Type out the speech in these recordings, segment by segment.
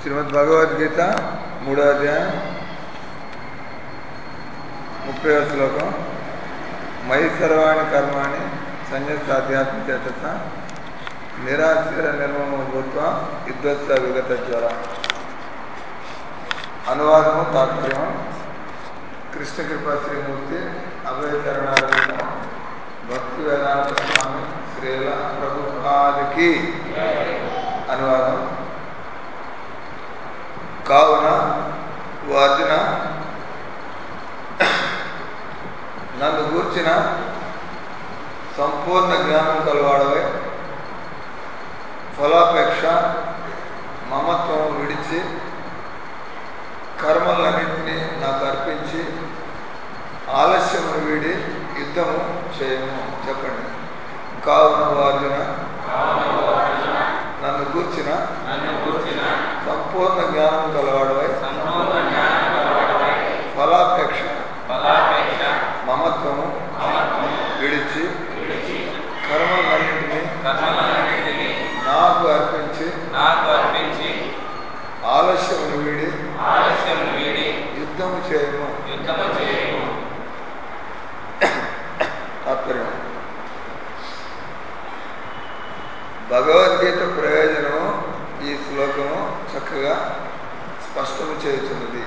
శ్రీమద్ భగవద్గీత మూడో అధ్యాయం ముప్పై శ్లోకం మై సర్వాణి కర్మాణి సన్యస్తాధ్యాత్మ చేత నిరాశ్ర నిర్మమ భూత్వ విద్వత్స విగత జ్వర అనువాదము తాత్పర్యం కృష్ణ కృపా శ్రీమూర్తి అభయచరణారవింద భక్తి వేదాంత స్వామి శ్రీల ప్రభుపాదికి అనువాదం కావున ఓ అర్జున నన్ను గూర్చిన సంపూర్ణ జ్ఞానం కలవాడవై ఫలాపేక్ష మమత్వం విడిచి కర్మలన్నింటినీ నాకు అర్పించి ఆలస్యమును వీడి యుద్ధము చేయము చెప్పండి కావున ఓ అర్జున నన్ను గూర్చిన సంపూర్ణ జ్ఞానం కలవాడవై ఫలాపేక్ష మమత్వము విడిచి కర్మలన్నింటినీ నాకు అర్పించి నాకు అర్పించి ఆలస్యమును వీడి ఆలస్యం వీడి యుద్ధము చేయము యుద్ధము చేయము తాత్పర్యం భగవద్గీత ప్రయోజనము ఈ శ్లోకము చక్కగా స్పష్టము చేయుచున్నది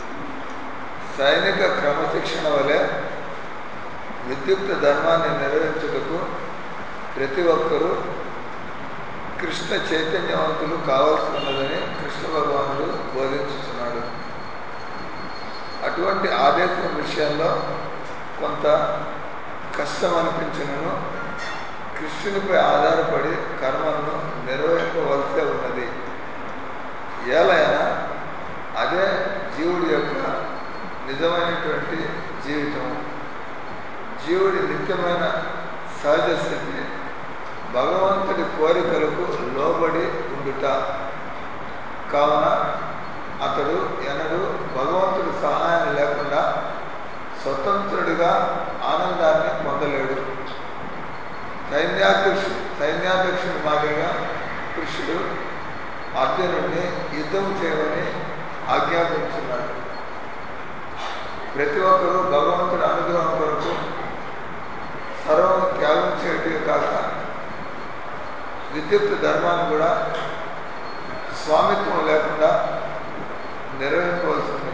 సైనిక క్రమశిక్షణ వలె విద్యుక్త ధర్మాన్ని నెరవేర్చుటకు ప్రతి ఒక్కరూ కృష్ణ చైతన్యవంతులు కావాల్సి ఉన్నదని కృష్ణ భగవానుడు బోధించుతున్నాడు అటువంటి ఆదేశం విషయంలో కొంత కష్టం అనిపించినను కృష్ణునిపై ఆధారపడి కర్మలను నిర్వహింపవలసే ఉన్నది ఏలైనా అదే జీవుడి యొక్క నిజమైనటువంటి జీవితం జీవుడి నిత్యమైన సహజ స్థితి భగవంతుడి కోరికలకు లోబడి ఉండుట కావున అతడు ఎన్నడూ భగవంతుడి సహాయం లేకుండా స్వతంత్రుడిగా ఆనందాన్ని పొందలేడు సైన్యాధ్యక్షు సైన్యాధ్యక్షుడి మాదిరిగా కృష్ణుడు అర్జునుడిని యుద్ధం చేయమని ఆజ్ఞాపించున్నాడు ప్రతి ఒక్కరూ భగవంతుడి అనుగ్రహం కొరకు సర్వం త్యాగం చేయటమే కాక విద్యుత్ ధర్మాన్ని కూడా స్వామిత్వం లేకుండా నిర్వహించవలసి ఉంది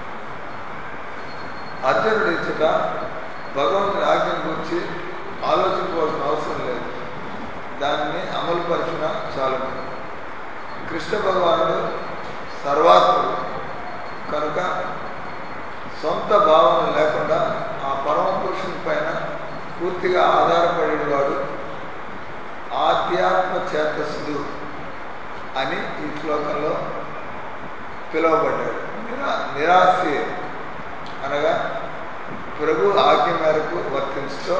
అర్జునుడి ఇచ్చట భగవంతుని ఆజ్ఞను గురించి ఆలోచించవలసిన అవసరం లేదు దాన్ని అమలుపరిచిన చాలు కృష్ణ భగవానుడు సర్వాత్ముడు కనుక సొంత భావన లేకుండా ఆ పరమ పురుషుని పైన పూర్తిగా ఆధారపడేవాడు ఆధ్యాత్మ చేతసుడు అని ఈ శ్లోకంలో పిలువబడ్డాడు నిరా నిరాశి అనగా ప్రభు ఆజ్ఞ మేరకు వర్తించుతో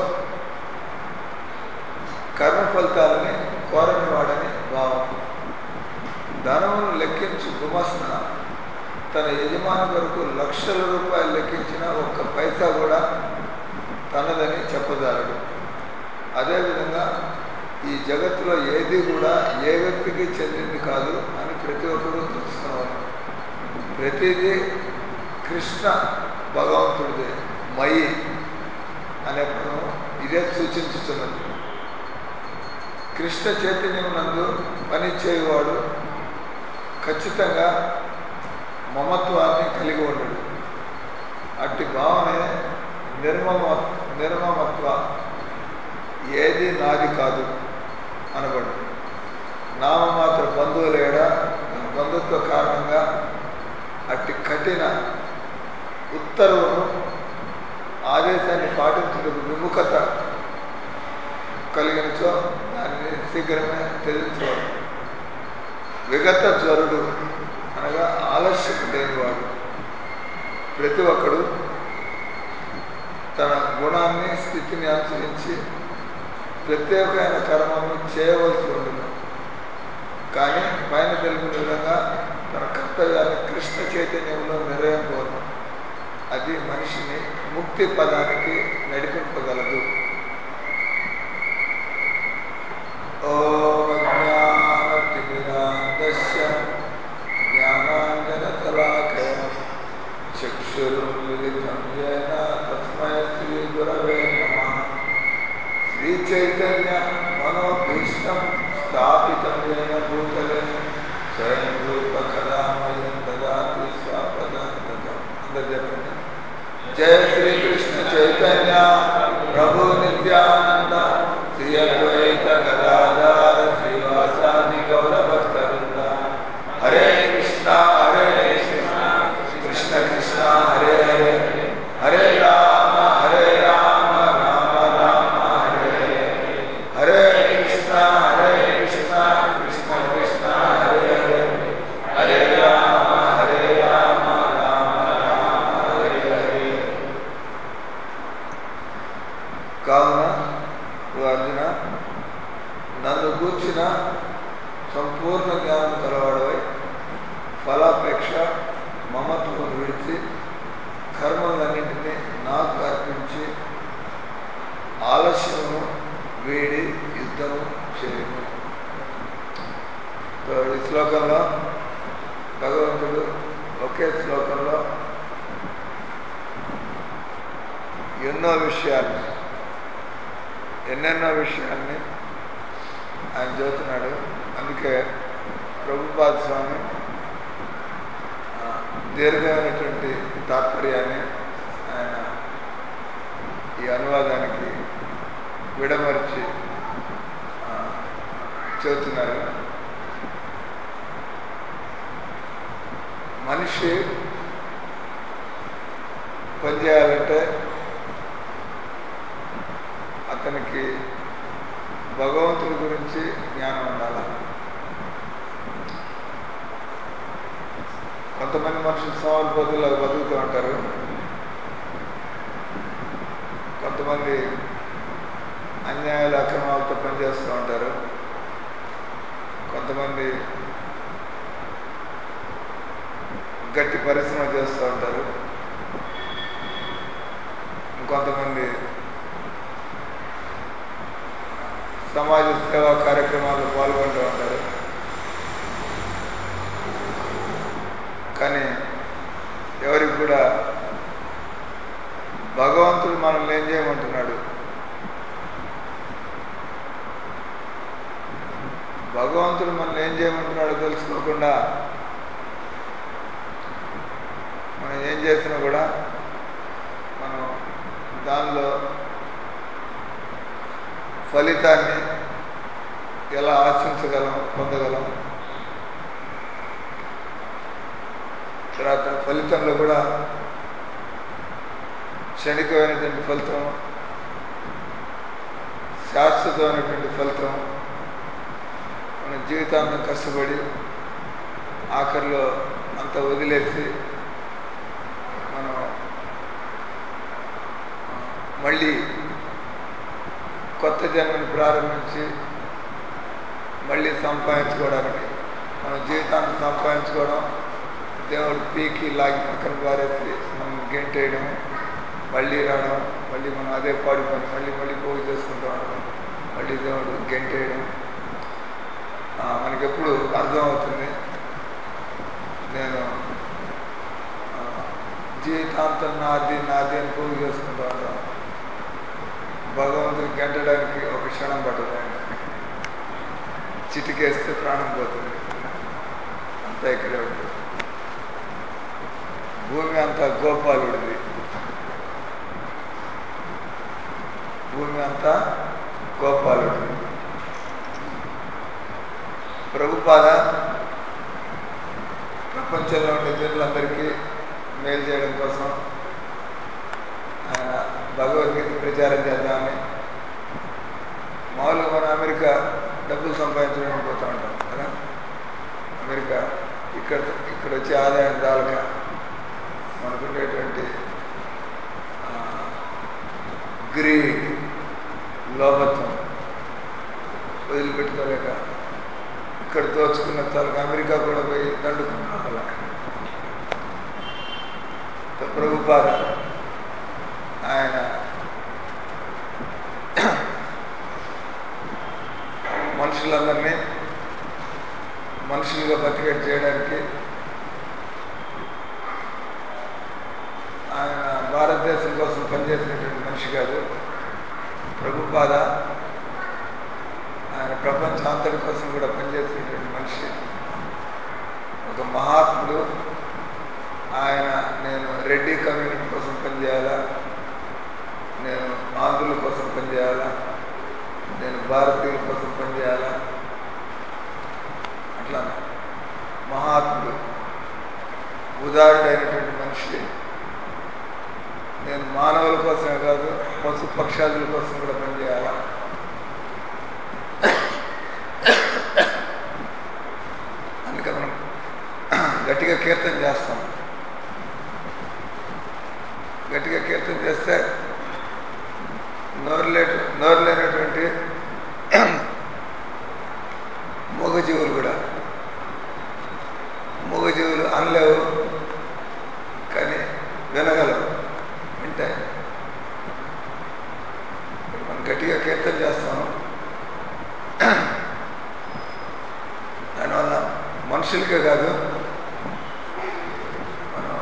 కర్మ ఫలితాలని కోరని వాడని భావం ధనమును లెక్కించు గుమస్న తన యజమాని కొరకు లక్షల రూపాయలు లెక్కించిన ఒక్క పైసా కూడా తనదని చెప్పజాలడు అదేవిధంగా ఈ జగత్తులో ఏది కూడా ఏ వ్యక్తికి చెందింది కాదు అని ప్రతి ఒక్కరూ తెలుసుకోవాలి ప్రతిదీ కృష్ణ భగవంతుడిదే మయి అనే పదం ఇదే సూచించుతున్నది కృష్ణ చైతన్యం నందు పని చేయువాడు ఖచ్చితంగా మమత్వాన్ని కలిగి ఉండడు అట్టి భావనే నిర్మమ నిర్మమత్వ ఏది నాది కాదు అనబడు నామమాత్ర బంధువుల ఏడ బంధుత్వ కారణంగా అట్టి కఠిన ఉత్తర్వును ఆదేశాన్ని పాటించుటకు విముఖత కలిగినచో దాన్ని శీఘ్రమే తెలియచేవాడు విగత జ్వరుడు అనగా ఆలస్యం లేనివాడు ప్రతి ఒక్కడు తన గుణాన్ని స్థితిని అనుసరించి ప్రత్యేకమైన కర్మను చేయవలసి ఉండదు కానీ పైన తెలిపిన విధంగా తన కర్తవ్యాన్ని కృష్ణ చైతన్యంలో నిర్వహింపవద్దు అది మనిషిని ముక్తి పదానికి నడిపింపగలదు ఓం జ్ఞానతిమిరాంధస్య జ్ఞాన సో ఈ శ్లోకంలో భగవంతుడు ఒకే శ్లోకంలో ఎన్నో విషయాల్ని ఎన్నెన్నో విషయాల్ని ఆయన చెబుతున్నాడు అందుకే ప్రభుపాద స్వామి ఆ, దీర్ఘమైనటువంటి తాత్పర్యాన్ని ఆయన ఈ అనువాదానికి విడమర్చి ఆ, చెబుతున్నారు మనిషి పనిచేయాలంటే అతనికి భగవంతుడి గురించి జ్ఞానం ఉండాలి కొంతమంది మనుషులు సోమరిపోతుల్లో బతుకుతూ ఉంటారు కొంతమంది అన్యాయాలు అక్రమాలతో పనిచేస్తూ ఉంటారు కొంతమంది గట్టి పరిశ్రమ చేస్తూ ఉంటారు ఇంకొంతమంది సమాజ సేవా కార్యక్రమాల్లో పాల్గొంటూ ఉంటారు కానీ ఎవరికి కూడా భగవంతుడు మనల్ని ఏం చేయమంటున్నాడు భగవంతుడు మనల్ని ఏం చేయమంటున్నాడో తెలుసుకోకుండా మనం ఏం చేసినా కూడా మనం దానిలో ఫలితాన్ని ఎలా ఆశించగలం పొందగలం తర్వాత ఫలితంలో కూడా క్షణికమైనటువంటి ఫలితం శాశ్వతమైనటువంటి ఫలితం మన జీవితాంతం కష్టపడి ఆఖరిలో అంత వదిలేసి మనం ఆ, మళ్ళీ కొత్త జన్మని ప్రారంభించి మళ్ళీ సంపాదించుకోవడానికి మన జీవితాన్ని సంపాదించుకోవడం దేవుడు పీకి లాగి పక్కన పారేసి మనం గెంటేయడం మళ్ళీ రావడం మళ్ళీ మనం అదే పాడి పని మళ్ళీ మళ్ళీ పోగు చేసుకుంటూ ఉండడం మళ్ళీ దేవుడు గెంటేయడం ఆ, మనకెప్పుడు అర్థమవుతుంది నేను ఆ, జీవితాంతం నాది నాది అని పోగు చేసుకుంటూ ఉంటాం భగవంతుని గెంటడానికి ఒక క్షణం పట్టదు ఆయన చిటికేస్తే ప్రాణం పోతుంది అంతా ఇక్కడే ఉంటుంది భూమి అంతా గోపాలుడిది భూమి అంతా గోపాలుడిది ప్రభుపాద ప్రపంచంలో ఉండే జనులందరికీ మేలు చేయడం కోసం ఆయన భగవద్గీత ప్రచారం చేద్దామని మామూలుగా మనం అమెరికా డబ్బులు సంపాదించడానికి పోతూ ఉంటాం కదా అమెరికా ఇక్కడ ఇక్కడ వచ్చే ఆదాయం చాలక మనకుండేటువంటి ఆ, గ్రీడ్ లోభత్వం వదిలిపెట్టుకోలేక ఇక్కడ దోచుకున్న తాలూకు అమెరికా కూడా పోయి దండుకున్నాం అలా ప్రభుపాద ఆయన మనుషులందరినీ మనుషులుగా బతికేట్ చేయడానికి ఆయన భారతదేశం కోసం పనిచేసినటువంటి మనిషి కాదు ప్రభుపాద ఆయన ప్రపంచం అంతటి కోసం కూడా పనిచేసినటువంటి మనిషి ఒక మహాత్ముడు ఆయన నేను రెడ్డి కమ్యూనిటీ కోసం పనిచేయాలా నేను ఆంధ్రుల కోసం పనిచేయాలా నేను భారతీయుల కోసం పనిచేయాలా అట్లా మహాత్ముడు ఉదారుడైనటువంటి మనిషి నేను మానవుల కోసమే కాదు పశు పక్షాదుల కోసం కూడా పనిచేయాలా అందుకే మనం గట్టిగా కీర్తన చేస్తాం గట్టిగా కీర్తన చేస్తే నోరు లేటు నోరు లేనటువంటి మూగజీవులు కూడా మూగజీవులు అనలేవు కానీ వినగలవు వింటాయి ఇప్పుడు మనం గట్టిగా కీర్తన చేస్తాం దానివల్ల మనుషులకే కాదు మనం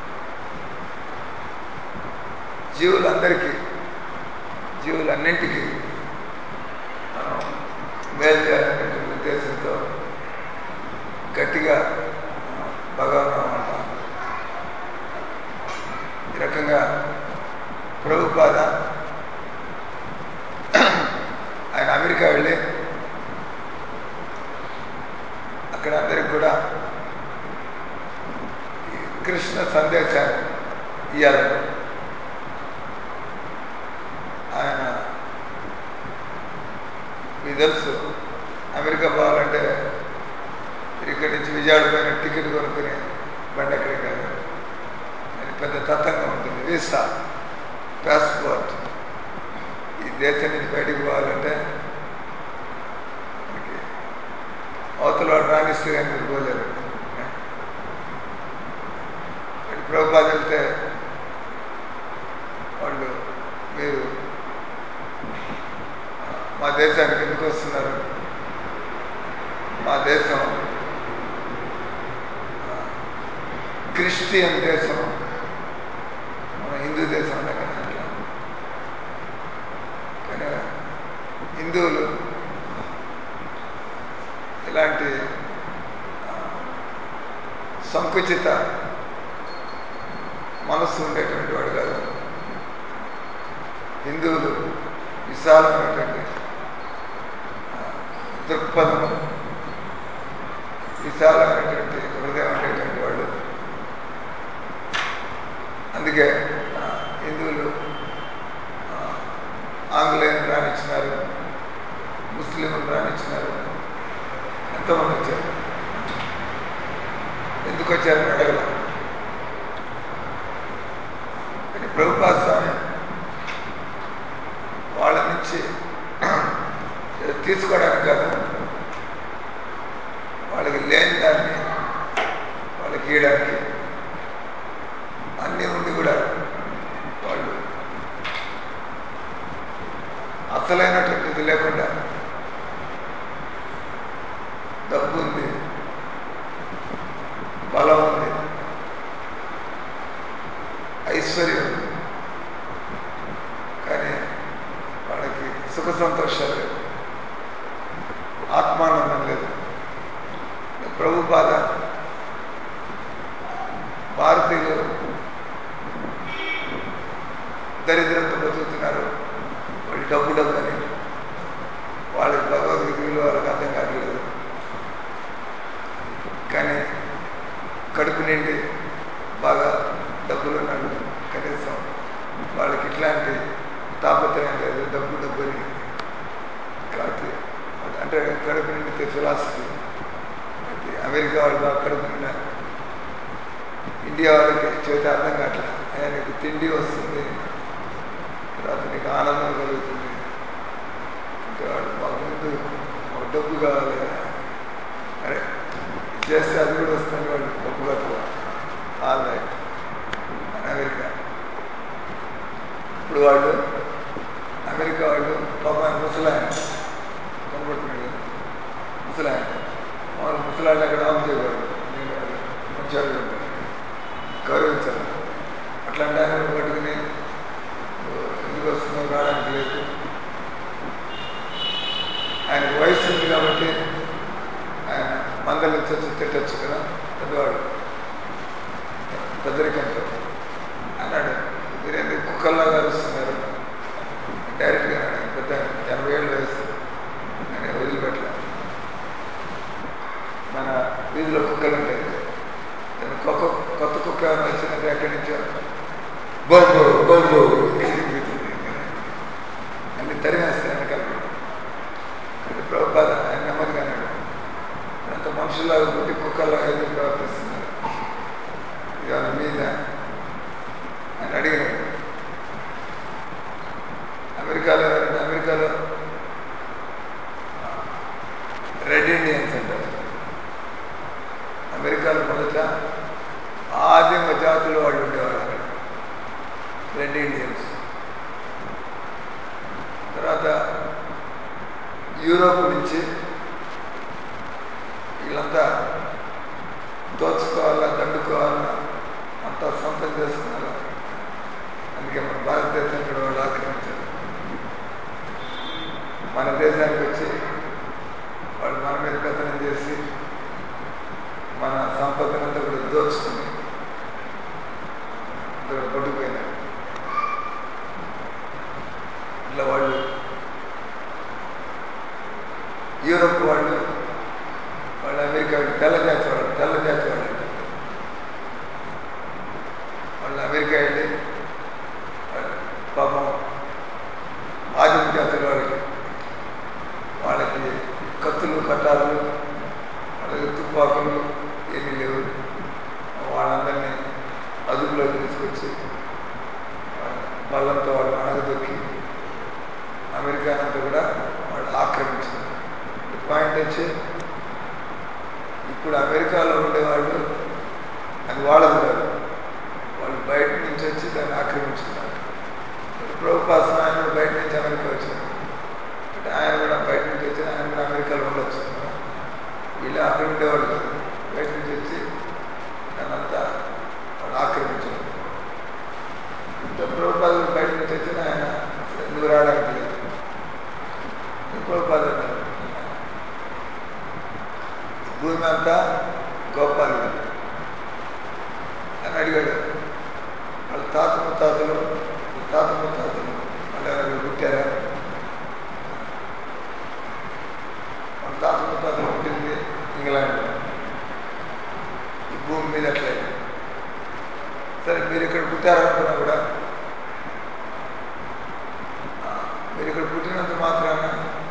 జీవులందరికీ జీవులన్నింటికీ మనం మేలు చేయాలనేటువంటి ఉద్దేశంతో గట్టిగా భగవన్ అంటాం ఈ రకంగా ప్రభుపాద ఆయన అమెరికా వెళ్ళి అక్కడ అందరికి కూడా ఈ కృష్ణ సందేశాన్ని ఇవ్వాలి ఆయన మీకు తెలుసు అమెరికా పోవాలంటే ఇక్కడి నుంచి విజయవాడ పైన టికెట్ కొనుక్కుని బండి ఎక్కడికి కాదు అది పెద్ద తత్వంగా ఉంటుంది వీసా పాస్పోర్ట్ ఈ దేశం నుంచి బయటికి పోవాలంటే మనకి అవతల వాడు రాణిస్తే కానీ మీరు పోలేరు ఇక్కడ ప్రభుపాద వెళ్తే వాళ్ళు మీరు మా దేశానికి ఎందుకు వస్తున్నారు మా దేశం క్రిస్టియన్ దేశం మన హిందూ దేశం అనే కదా అట్లా కానీ హిందువులు ఇలాంటి ఆ, సంకుచిత మనస్సు ఉండేటువంటి వాడు కాదు హిందువులు విశాలమైనటువంటి ఆ, దృక్పథం విశాలమైనటువంటి హృదయం ఉండేటువంటి వాళ్ళు అందుకే ఆ, హిందువులు ఆ, ఆంగ్లేయులు రాణించినారు ముస్లింలు రాణించినారు ఎంతమంది వచ్చారు ఎందుకు వచ్చారని అడగల కానీ ప్రభుపాద స్వామి వాళ్ళ నుంచి ఏదో తీసుకోవడానికి కాదు వాళ్ళకి లేని దాన్ని వాళ్ళకి ఇవ్వడానికి అన్నీ ఉండి కూడా వాళ్ళు అసలైనటువంటిది లేకుండా డబ్బు ఉంది బలం ఉంది ఐశ్వర్యం ఉంది కానీ వాళ్ళకి సుఖ సంతోషాలు లేవు ఆత్మానందం లేదు ప్రభు బాధ భారతీయులు దరిద్రంతో బతుకుతున్నారు వాళ్ళు డబ్బు డబ్బు అని వాళ్ళకి భగవద్గీత విలువ వాళ్ళకి అర్థం కావట్లేదు కానీ కడుపు నిండి బాగా డబ్బులు ఉన్నాడు కనీసం వాళ్ళకి ఇట్లాంటి తాపత్రయం లేదు డబ్బు డబ్బు అని కాబట్టి అంటే కడుపు నిండితే ఫిలాసఫీ అది అమెరికా వాళ్ళు బాగా కడుపు నిండా ఇండియా వాళ్ళకి చేత అర్థం కావట్లేదు అయ్యా నీకు తిండి వస్తుంది తర్వాత నీకు ఆనందం కలుగుతుంది అంటే వాడు మాకు ముందు మాకు డబ్బు కావాలి అరే ఇది చేస్తే అది కూడా వస్తుంది వాళ్ళు డబ్బు కట్టుకోవాలి ఆల్ రైట్ అని అమెరికా ఇప్పుడు వాళ్ళు అమెరికా వాళ్ళు పాప ముసలాయన కనబడుతున్నాడు కదా ముసలాయన వాళ్ళు ముసలాయన అక్కడ ఆఫ్ చేయకూడదు నేను వాళ్ళు మంచి వాళ్ళు ఉంటారు గౌరవించాలి అట్లాంటి ఆయన పట్టుకుని ఎందుకు వస్తున్నావు రావడానికి లేదు ఆయనకు వయసు ఉంది కాబట్టి ఆయన మందలించవచ్చు తిట్టచ్చు కదా పెద్దవాడు పెద్దరికంతో అన్నాడు మీరు ఎందుకు కుక్కల్లాగా అరుస్తున్నారు డైరెక్ట్గా అన్నాడు ఆయన పెద్ద ఎనభై ఏళ్ళు వయసు ఆయన వదిలిపెట్టలే మన వీధిలో కుక్కలు ఉంటాయి దాని కొత్త కొత్త కుక్క ఏమైనా వచ్చినట్టు ఎక్కడి నుంచో బొంబు బొంబు అన్ని తరిమేస్తాయి వెనకాల కానీ ప్రభుపాద ఆయన నెమ్మదిగా అన్నాడు అంత మనుషుల్లాగా పుట్టి కుక్కల్లాగా ఎందుకు ప్రవర్తిస్తున్నారు ఇది వాళ్ళ మీద అని అడిగినాడు అమెరికాలో ఎవరంటే అమెరికాలో రెడ్ ఇండియన్స్ అంటారు అమెరికాలో మొదట ఆదిమ జాతులు వాళ్ళు ఉండేవాళ్ళు అక్కడ రెడ్ ఇండియన్స్ తర్వాత యూరోప్ నుంచి వీళ్ళంతా దోచుకోవాలా దండుకోవాలా అంతా సొంతం చేసుకోవాలా అందుకే మన భారతదేశం కూడా వాళ్ళు ఆక్రమించారు మన దేశానికి వచ్చి వాళ్ళు మన మీద పెత్తనం చేసి మన సంపదనంతా కూడా దోచుకుని ఇక్కడ పట్టుకుపోయినారు ఇట్లా వాళ్ళు యూరోప్ వాళ్ళు వాళ్ళు అమెరికా వాళ్ళు తెల్ల జాతి వాళ్ళు తెల్ల జాతి వాళ్ళు వాళ్ళు అమెరికా వెళ్ళి వాళ్ళు పాపం ఆదిమ జాతుల వాళ్ళకి వాళ్ళకి కత్తులు కట్టాలు వాళ్ళకి తుపాకులు ఏమీ లేవు వాళ్ళందరినీ అదుపులోకి తీసుకొచ్చి వాళ్ళ బలంతో వాళ్ళు అణగదొక్కి అమెరికా అంతా కూడా వాళ్ళు ఆక్రమించారు పాయింట్ వచ్చి ఇప్పుడు అమెరికాలో ఉండేవాళ్ళు అది వాళ్ళది కాదు వాళ్ళు బయట నుంచి వచ్చి దాన్ని ఆక్రమించుకున్నారు ప్రభుపాసన ఆయన కూడా బయట నుంచి అమెరికా వచ్చారు అంటే ఆయన కూడా బయట నుంచి వచ్చి ఆయన కూడా అమెరికాలో ఉండొచ్చు వీళ్ళు అక్కడ ఉండేవాళ్ళు కాదు బయట నుంచి వచ్చి దానంతా వాళ్ళు ఆక్రమించారు ఇంత ప్రభుపాద బయట నుంచి వచ్చిన ఆయన ఎందుకు రావడానికి లేదు ప్రభుపాద అన్నారు, భూమి అంతా గోపాలు అని అడిగాడు వాళ్ళ తాత ముత్తాతలు వాళ్ళ తాత ముత్తాతలు వాళ్ళు ఎవరైనా పుట్టారా వాళ్ళ తాత ముత్తాతలు పుట్టింది ఇంగ్లాండ్ ఈ భూమి మీద అట్లే సరే మీరు ఇక్కడ పుట్టారనుకున్నా కూడా ఆ, మీరు ఇక్కడ పుట్టినంత మాత్రాన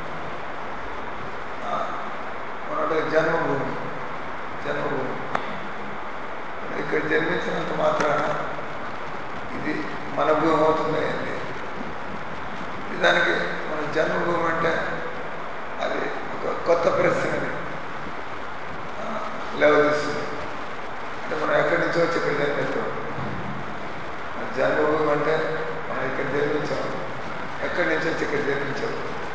ఆ, మన జన్మభూమి జన్మభూమి మనం ఇక్కడ జన్మించినంత మాత్రాన ఇది మన భూమి అవుతుంది అండి దానికి మన జన్మభూమి అంటే అది ఒక కొత్త ప్రశ్నని ఆ, లేవదీస్తుంది అంటే మనం ఎక్కడి నుంచో వచ్చి ఇక్కడ జన్మిస్తాం మన జన్మభూమి అంటే మనం ఇక్కడ జన్మించాం ఎక్కడి నుంచి వచ్చి ఇక్కడ జన్మించాం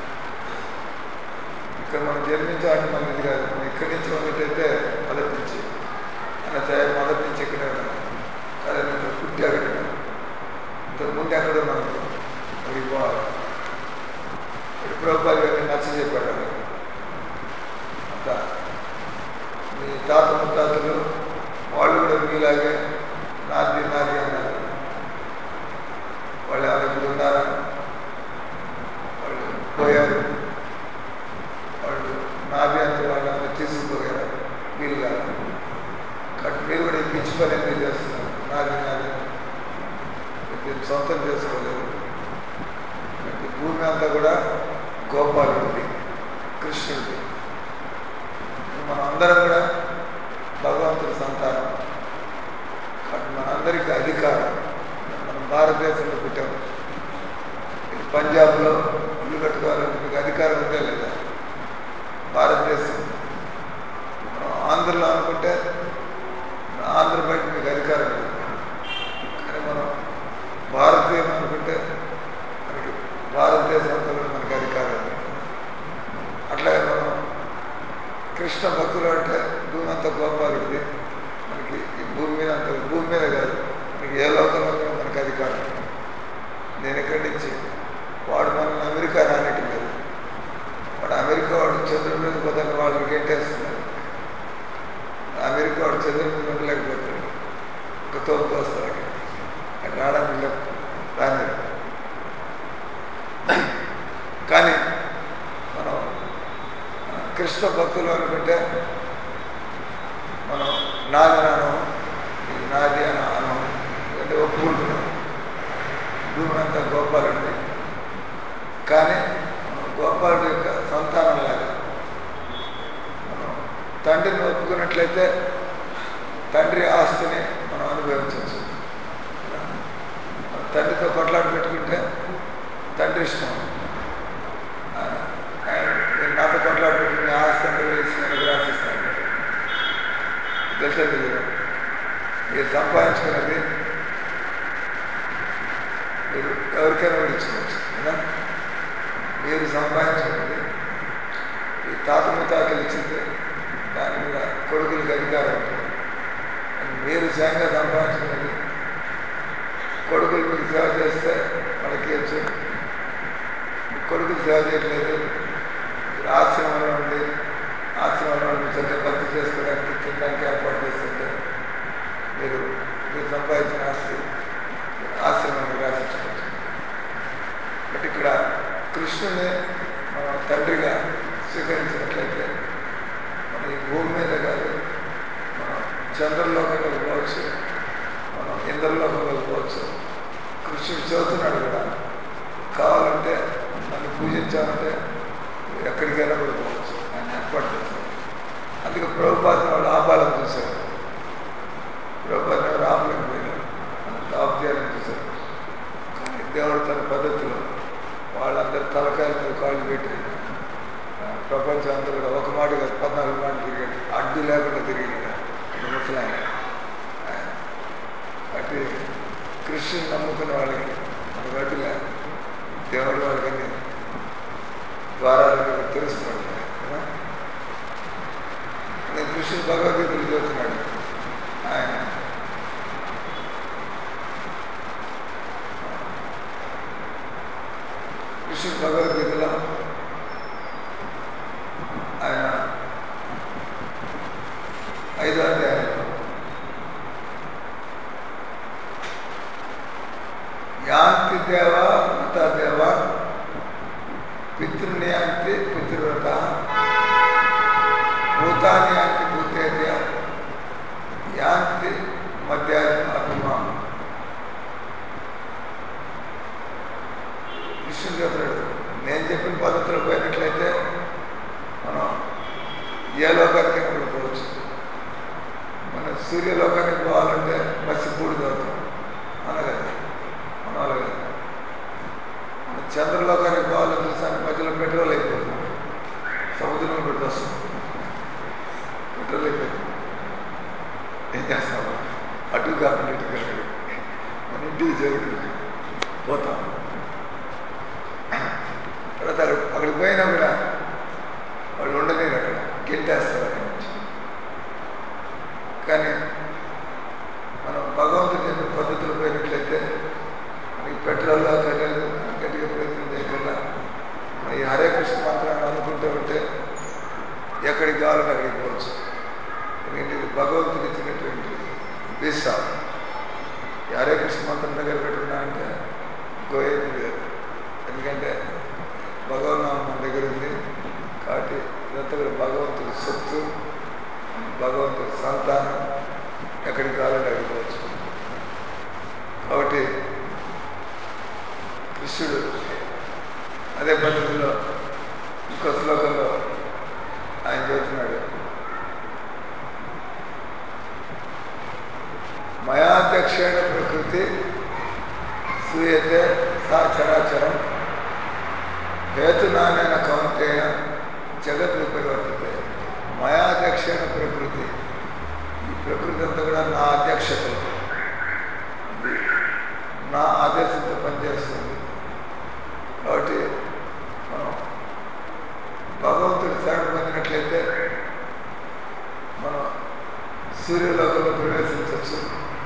ఇక్కడ మనం జన్మించాలంటే మన ఇది కాదు మనం ఇక్కడి నుంచి ఉన్నట్టయితే మొదటి నుంచి అలా మొదటి నుంచి ఇక్కడే ఉన్నాం కానీ నేను పుట్టి అక్కడ ఇంతకు ముందు ఎక్కడ ఉన్నాను అక్కడికి పోవాలి ఇప్పుడు ప్రభుత్వాలు గారిని నచ్చ చెప్పాడు ఆయన. అంతా మీ తాత ముత్తాతలు వాళ్ళు కూడా మీలాగే నాది నాది అన్నారు వాళ్ళు ఎవరు ఇప్పుడు ఉన్నారా వాళ్ళు పోయారు వాళ్ళు నాది అంటే వాళ్ళు అందరూ తీసుకుపోయారు వీలు కాదు కాబట్టి మీరు కూడా ఈ పిచ్చి పని ఎందుకు చేస్తున్నారు నాది నాది అని. దీన్ని సొంతం చేసుకోలేదు కాబట్టి భూమి అంతా కూడా గోపాలుడిది కృష్ణుడిది మనం అందరం కూడా భగవంతుడి సంతానం కాబట్టి మనందరికీ అధికారం మనం భారతదేశంలో పుట్టాము ఇది పంజాబ్లో ఇల్లు కట్టుకోవాలంటే మీకు అధికారం ఉందా లేదా భారతదేశం మనం ఆంధ్రలో అనుకుంటే ఆంధ్ర బయట మీకు అధికారం లేదు కానీ మనం భారతీయం అనుకుంటే మనకి భారతదేశం అంతా కూడా మనకి అధికారం ఉంది అట్లాగే మనం కృష్ణ భక్తులు అంటే భూమి అంతా గోపాలుడిది మనకి ఈ భూమి మీద అంత భూమి మీద కాదు మనకి ఏ లోకంలో కూడా మనకి అధికారం ఉంది. నేను ఎక్కడి నుంచి వాడు మనల్ని అమెరికా రానిట్టు లేదు వాడు అమెరికా వాడు చంద్రుడి మీద పోతాను వాళ్ళని గెంటేస్తున్నారు అమెరికా వాడు చంద్రుడి మీద ఉండలేకపోతాడు ఒక తోపు వస్తారు అక్కడ అక్కడ రావడానికి లేదు. రాని కానీ మనం ఆ, కృష్ణ భక్తులు అనుకుంటే మనం నాది అనం ఇది నాది అని అనం ఎందుకంటే ఒప్పుకుంటున్నాం భూమి అంతా గోపాలుడి కానీ మనం గోపాలుడి యొక్క సంతానం లాగా మనం తండ్రిని ఒప్పుకున్నట్లయితే తండ్రి ఆస్తిని మనం అనుభవించవచ్చు మన తండ్రితో కొట్లాట పెట్టుకుంటే తండ్రి ఇష్టం ఆయన ఆయన నేను నాతో కొట్లాట పెట్టుకుని ఆస్తి అంటే వేసి మనకు రాసిస్తాను తెలుసా తెలియదు మీరు సంపాదించుకున్నది మీరు ఎవరికైనా కూడా ఇచ్చుకోవచ్చు కదా మీరు సంపాదించుకున్నది ఈ తాత ముత్తాతలు ఇచ్చింది దాని మీద కొడుకులకు అధికారం ఉంటుంది మీరు స్వయంగా సంపాదించుకునేది కొడుకులు మీకు సేవ చేస్తే వాళ్ళకి ఇవ్వచ్చు కొడుకులు సేవ చేయట్లేదు మీరు ఆశ్రమంలో ఉండి ఆశ్రమంలో ఉండి చదివి భక్తి చేసుకోవడానికి తినడానికి ఏర్పాటు చేస్తుంటే మీరు మీరు సంపాదించిన ఆస్తి ఆశ్రమానికి రాసించుకోవచ్చు బట్ ఇక్కడ కృష్ణుని మనం తండ్రిగా స్వీకరించినట్లయితే మన ఈ భూమి మీద కాదు మనం చంద్రలోకంలోకి పోవచ్చు మనం ఇంద్రలోకంలోకి పోవచ్చు కృష్ణుడు చెబుతున్నాడు కూడా కావాలంటే నన్ను పూజించాలంటే నువ్వు ఎక్కడికైనా కూడా పోవచ్చు ఆయన ఏర్పాటు చేస్తాడు అందుకే ప్రభుపాదం వాళ్ళు ఆపాలని చూశారు ప్రభుపాదం ఎవరు ఆపలేకపోయినారు అంత ఆఫ్ చేయాలని చూశారు కానీ దేవుడు తన పద్ధతిలో వాళ్ళందరూ తలకాయల మీద కాళ్ళు పెట్టి ఆ, ప్రపంచం అంతా కూడా ఒక మాట కాదు పద్నాలుగు మాట తిరిగాడు అడ్డు లేకుండా తిరిగాడు ఒక ముసలాయన ఆయన. అటు కృష్ణుని నమ్ముకున్న వాళ్ళకి మనకు అడ్డు లేదు దేవుడు వాళ్ళకి అన్ని ద్వారాలు తెలుస్తున్నాడు కదా నేను కృష్ణుడు భగవద్గీతలు చదువుతున్నాడు ఆయన కృష్ణుడు భగవద్గీతలో ఆయన ఐదో అధ్యాయంలో యాంతి దేవ మత దేవ పితృనియాంతి పితృవ్రత భూతాన్ని యాంతి భూతేద్య యాంతి మధ్యాహ్నం అభిమానం కృష్ణుడు చెప్తాడు నేను చెప్పిన పద్ధతిలో పోయినట్లయితే మనం ఏ లోకానికి కూడా పోవచ్చు మనం సూర్యలోకానికి పోవాలంటే మసి పూడి దొరుకుతాం అనగదు మనం అలాగే మనం చంద్రలోకానికి పోవాలని చూసాను మధ్యలో పెట్రోల్ అయిపోతుంది సముద్రంలో పెట్టి వస్తుంది పెట్రోల్ అయిపోతుంది ఏం చేస్తాం అటు కాకుండా ఇటు కాకుండా మన ఇంటికి చేరుతుంది పోతాం తర్వాత అక్కడ- అక్కడికి పోయినా కూడా వాళ్ళు ఉండలేరు అక్కడ గెంటేస్తారు అక్కడి నుంచి కానీ మనం భగవంతుడు చెప్పిన పద్ధతులు పోయినట్లయితే మనకి పెట్రోల్ అక్కర్లేదు గట్టిగా ప్రయత్నం చేయకుండా మన ఈ హరే కృష్ణ మంత్రాన్ని అనుకుంటూ ఉంటే ఎక్కడికి కావాలంటే అక్కడికి పోవచ్చు ఎందుకంటే ఇది భగవంతుడు ఇచ్చినటువంటి వీసా ఈ హరే కృష్ణ మంత్రం దగ్గర పెట్టుకున్నా అంటే ఇంకో ఏది లేదు ఎందుకంటే భగవన్నామం మన దగ్గర ఉంది కాబట్టి ఇదంతా కూడా భగవంతుడి సొత్తు భగవంతుడి సంతానం ఎక్కడికి కావాలంటే అక్కడికి పోవచ్చు కాబట్టి కృష్ణుడు అదే పద్ధతిలో ఇంకో శ్లోకంలో ఆయన చెబుతున్నాడు మయాధ్యక్షేణ ప్రకృతి సూయతే సా చరాచరం హేతునానైన కౌంటేయ జగత్ విపరివర్తితే మయాధ్యక్షేణ ప్రకృతి ఈ ప్రకృతి అంతా కూడా నా అధ్యక్షతలో ఇది నా ఆదేశంతో పనిచేస్తుంది కాబట్టి మనం భగవంతుడి శరణ పొందినట్లయితే మనం సూర్యలోకంలో ప్రవేశించవచ్చు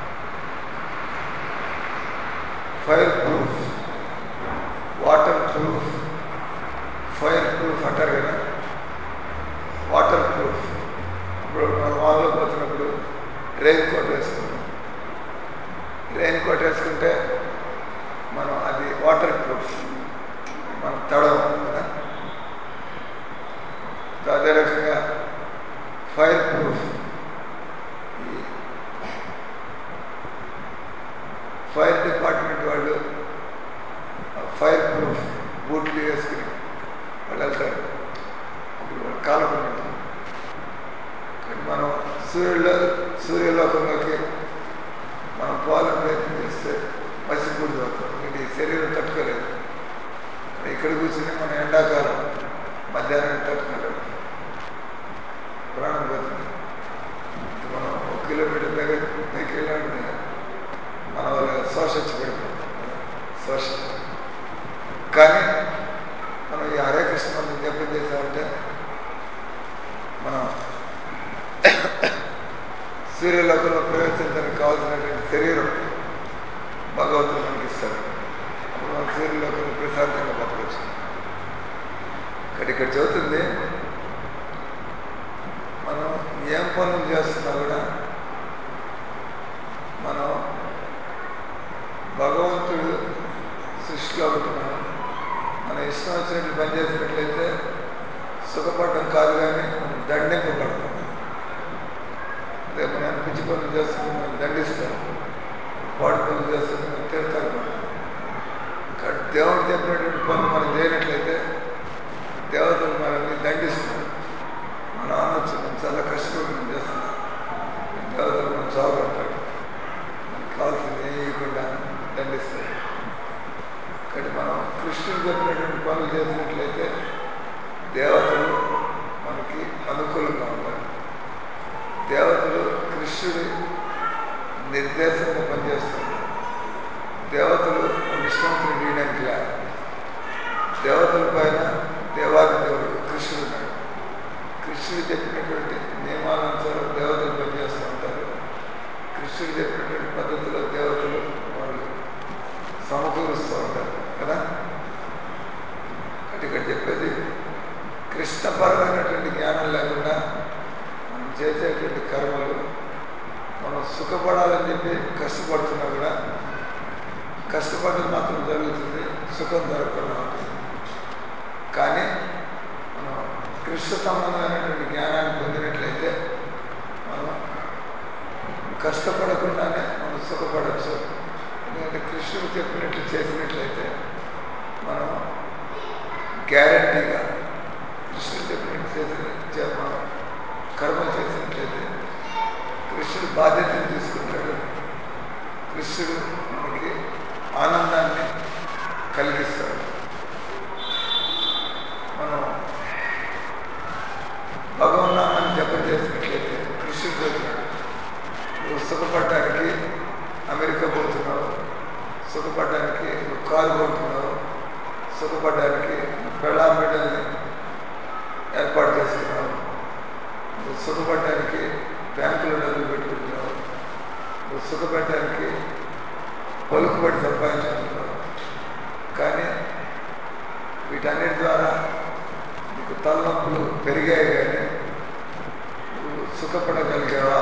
fire proof water proof fire proof అంటారు కదా వాటర్ ప్రూఫ్ ఇప్పుడు మనం వానలో పోతున్నప్పుడు రెయిన్ కోట్ వేసుకుంటాం రెయిన్ కోట్ వేసుకుంటే మనం అది వాటర్ ప్రూఫ్ మనం తడవం కదా సో అదే రకంగా ఫైర్ ప్రూఫ్ ఈ ఫైర్ డిపార్ట్మెంట్ వాళ్ళు ఫైర్ ప్రూఫ్ బూట్లు వేసుకుని వాళ్ళు వెళ్తారు అప్పుడు వాళ్ళు కాలకుండా కానీ మనం సూర్యులో సూర్యలోకంలోకి మనం పోవాలని ప్రయత్నం చేస్తే మసిపూడి అవుతాం ఇది శరీరం తట్టుకోలేదు మనం ఇక్కడ కూర్చుని మన ఎండాకాలం మధ్యాహ్నం తట్టుకోలేదు ప్రాణం పోతుంది ఇది మనం ఒక కిలోమీటర్ దగ్గర పైకి వెళ్ళాలంటే మన వాళ్ళ శోషించి పడిపోతాం శోష కానీ మనం ఈ హరే కృష్ణ మంత్రం జపం చేసామంటే మనం సూర్యలోకంలో ప్రవేశించడానికి కావాల్సినటువంటి శరీరం భగవంతుడు మనకి ఇస్తాడు అప్పుడు మనం సూర్యలోకంలో ప్రశాంతంగా బతకచ్చు ఇక్కడ ఇక్కడ చదువుతుంది మనం ఏం పనులు చేస్తున్నా కూడా మనం భగవంతుడు సృష్టిలో ఉంటున్నాం మన ఇష్టం వచ్చినట్లు పనిచేసినట్లయితే సుఖపడడం కాదు కానీ మనం దండింపబడతాం అదే మనం పిచ్చి పనులు చేస్తుంటే మనం దండిస్తాం పాడు పనులు చేస్తుంటే మనం తిడతారు కానీ దేవుడు చెప్పినటువంటి పనులు మనం చేయనట్లయితే దేవతలు మనల్ని దండిస్తున్నారు మనం అనొచ్చు మనం చాలా కష్టపడి మనం చేస్తున్నాం దేవతలు మనం చావుకుంటాడు మనకు కావాల్సింది ఏం ఇవ్వకుండా దండిస్తారు కాబట్టి మనం కృష్ణుడు చెప్పినటువంటి పనులు చేసినట్లయితే దేవతలు మనకి అనుకూలంగా ఉంటారు దేవతలు కృష్ణుడి నిర్దేశంగా పనిచేస్తారు దేవతలు ఒక ఇష్టంతో చేయడానికి లేదు దేవతల పైన దేవాది దేవుడు కృష్ణుడు ఉన్నాడు కృష్ణుడు చెప్పినటువంటి నియమానుసారం దేవతలు పనిచేస్తూ ఉంటారు కృష్ణుడు చెప్పినటువంటి పద్ధతిలో దేవతలు వాళ్ళు సమకూరుస్తూ ఉంటారు కదా అంటే ఇక్కడ చెప్పేది కృష్ణపరమైనటువంటి జ్ఞానం లేకుండా మనం చేసేటువంటి కర్మలు మనం సుఖపడాలని చెప్పి కష్టపడుతున్నా కూడా కష్టపడడం మాత్రం జరుగుతుంది సుఖం దొరకకుండా ఉంటుంది కానీ మనం కృష్ణ సంబంధమైనటువంటి జ్ఞానాన్ని పొందినట్లయితే మనం కష్టపడకుండానే మనం సుఖపడవచ్చు ఎందుకంటే కృష్ణుడు చెప్పినట్లు చేసినట్లయితే మనం గ్యారంటీగా కృష్ణుడు చెప్పినట్టు చేసిన చే- మనం కర్మలు చేసినట్లయితే కృష్ణుడు బాధ్యతను తీసుకుంటాడు కృష్ణుడు మనకి ఆనందాన్ని కలిగిస్తాడు మనం భగవన్నామాన్ని జపం చేసినట్లయితే కృష్ణుడు చెప్తున్నాడు నువ్వు సుఖపడడానికి అమెరికా పోతున్నావు సుఖపడడానికి నువ్వు కారు కొంటున్నావు సుఖపడడానికి పెళ్ళా బిడ్డల్ని ఏర్పాటు చేసుకున్నావు నువ్వు సుఖపడడానికి బ్యాంకులో డబ్బులు పెట్టుకుంటున్నావు నువ్వు సుఖపెట్టడానికి పలుకుబడి సంపాదించుకుంటున్నావు కానీ వీటన్నిటి ద్వారా నీకు తలనొప్పులు పెరిగాయి కానీ నువ్వు సుఖపడగలిగావా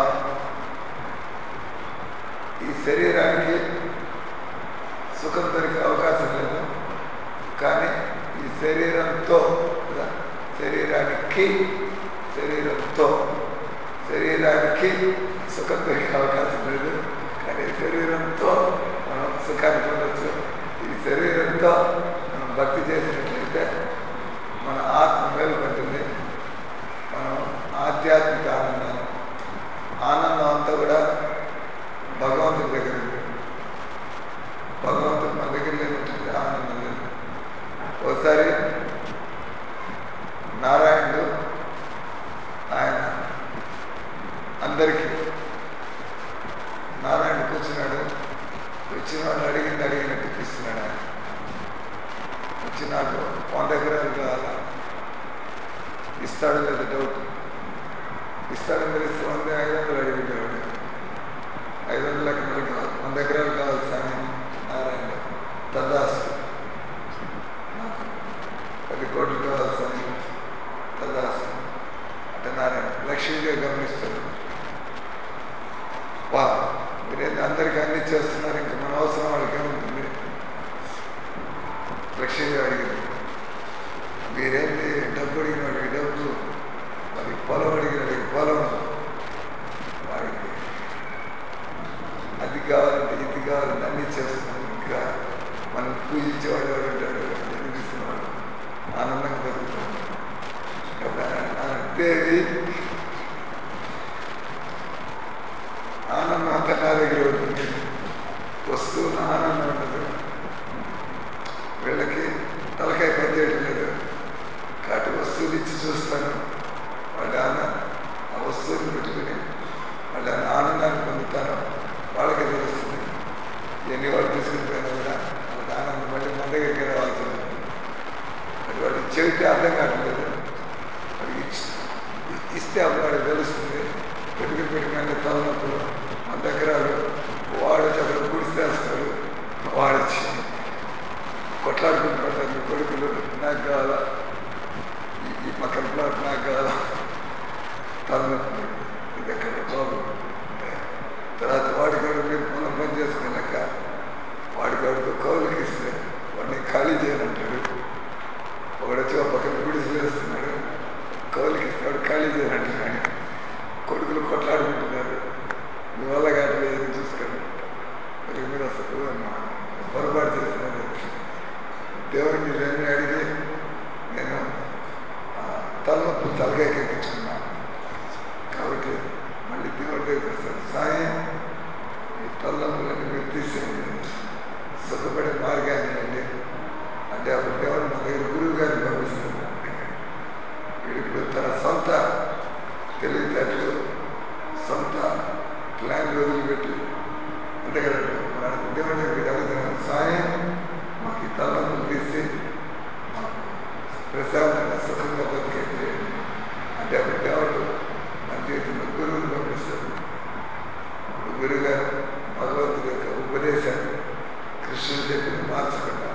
ఈ శరీరానికి సుఖం దొరికే అవకాశం లేదు కానీ ఈ శరీరంతో కదా, శరీరానికి శరీరంతో శరీరానికి సుఖం దొరికే అవకాశం లేదు కానీ శరీరంతో మనం సుఖాన్ని పొందొచ్చు ఈ శరీరంతో మనం భక్తి చేసినట్లయితే మన ఆత్మ మేలుపడుతుంది మనం ఆధ్యాత్మిక ఆనందాన్ని ఆనందం అంతా కూడా భగవంతుడి దగ్గర ఉంది. భగవంతుడు మన దగ్గర లేనటువంటి ఆనందం లేదు ఒకసారి నారాయణుడు ఆయన అందరికీ నారాయణ కూర్చున్నాడు వచ్చిన వాళ్ళు అడిగింది అడిగినట్టు ఇస్తున్నాడు ఆయన వచ్చి నాకు వంద ఎకరాలు కావాలా ఇస్తాడో లేదా డౌట్ ఇస్తాడని తెలిస్తే వంద ఐదు వందలు అడిగేవాడు ఐదు వందల ఎకరాలు కావాలి వంద ఎకరాలు కావాలి స్వామి నారాయణ తదాస్తు నాకు పది కోట్లు కావాలి స్వామి తదాస్తు అంటే నారాయణ లక్ష్మీగా గమనిస్తాడు వా మీరేంటి అందరికీ అన్ని చేస్తున్నారు ఇంకా మన అవసరం వాళ్ళకి ఏముంటుంది లక్ష్మీగా అడిగింది మీరేంటి డబ్బు అడిగిన వాడికి డబ్బు మరి పొలం అడిగిన వాడికి పొలం వాడికి అది కావాలంటే ఇది కావాలంటే అన్ని చేస్తున్నాం ఇంకా మనం పూజించేవాడు ఎవడు ఉంటాడు పూజిస్తున్నవాడు ఆనందంగా బతుకుతాడు దేవి ఆనందం అంతా నా దగ్గర ఉంటుంది వస్తువులు ఆనందం ఉండదు వీళ్ళకి తలకాయ పనిచేయడం లేదు కాటి వస్తువులు ఇచ్చి చూస్తాను వాళ్ళ ఆనందం ఆ వస్తువుని పెట్టుకుని వాళ్ళ ఆనందాన్ని పొందుతాను వాళ్ళకి తెలుస్తుంది ఎన్ని వాళ్ళు తీసుకునిపోయినా కూడా వాళ్ళకి ఆనందం మళ్ళీ మన దగ్గరికి రావాల్సి ఉంటుంది మరి వాడికి చెవిటి అర్థం కావట్లేదు వాడికి ఇచ్చి విపరీతమైన తలనొప్పులు మా దగ్గర వాడు అక్కడ గుడిసేస్తాడు వాడొచ్చి కొట్లాడుకుంటుంటారు మీ కొడుకులు నాకు కావాలా ఈ- ఈ పక్కన ప్లాట్ నాకు కావాలా తలనొప్పి ఇది ఎక్కడ బాబు తర్వాత వాడి కూడా మీరు పొలం పని చేసుకున్నాక వాడి వాడికి కౌలుకి ఇస్తే వాడిని ఖాళీ చేయనంటాడు ఒకడు వచ్చి ఒక పక్కన గుడిసి వేస్తున్నాడు కౌలుకి ఇస్తాడు ఖాళీ చేయనంటున్నాడు కొడుకులు కొట్లాడుకుంటున్నారు మీ వల్ల కావట్లేదు చూసుకోండి మరి మీరు అసలు పొరపాటు చేస్తున్నారు దేవుడిని ఇవన్నీ అడిగి నేను ఆ, తలనొప్పులు తలకెక్కించుకున్నాను కాబట్టి మళ్ళీ దేవుడి దగ్గరికి వస్తాను సాయం ఈ తలనొప్పులన్నీ మీరు తీసేయండి సుఖపడే మార్గాన్ని అండి అంటే అప్పుడు దేవుడు మన దగ్గర గురువు గారిని పంపిస్తాడు వీడిప్పుడు తన సొంత తెలివితేటలు సొంత ప్లాన్లు వదిలిపెట్టి అంతే కదండి మన దేవుడి దగ్గరికి అడుగుతున్నాను సాయం మాకు ఈ తలనొప్పులు తీసి మాకు ప్రశాంతంగా సుఖంగా బతికేది అంటే అప్పుడు దేవుడు మన జీవితంలో గురువుని పంపిస్తాడు గురువు గారు భగవంతుడి యొక్క ఉపదేశాన్ని కృష్ణుడు చెప్పింది మార్చకుండా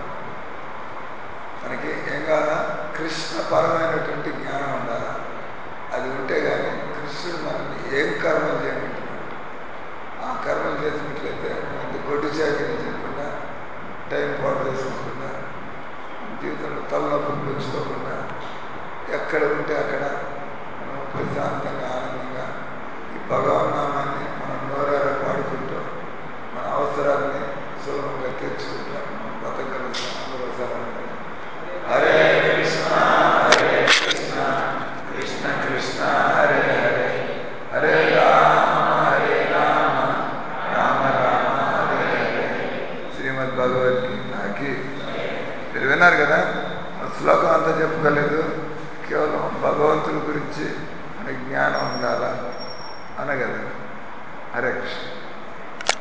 మనకి ఏం కావాలా కృష్ణ పరమైనటువంటి జ్ఞానం ఉండాలా అది ఉంటే కానీ కృష్ణుడు మనల్ని ఏం కర్మలు చేయమంటున్నాడు ఆ కర్మలు చేసినట్లయితే మనకి గొడ్డు చాకరీ చేయకుండా టైం పాటు చేసుకోకుండా జీవితంలో తలనొప్పులు పెంచుకోకుండా ఎక్కడ ఉంటే అక్కడ మనం ప్రశాంతంగా ఆనందంగా ఈ భగవన్నామాన్ని మనం నోరారా పాడుకుంటూ మన అవసరాన్ని సులభంగా తీర్చుకుంటాం మనం బతకగలుగుతాం అందరూ ఒకసారి హరే కృష్ణ హరే కృష్ణ కృష్ణ కృష్ణ హరే హరే హరే రామ హరే రామ రామ రామ హరే హరే శ్రీమద్ భగవద్గీతకి మీరు విన్నారు కదా ఆ శ్లోకం అంతా చెప్పుకోలేదు కేవలం భగవంతుడి గురించి మనకి జ్ఞానం ఉండాలా అనగలదు హరే కృష్ణ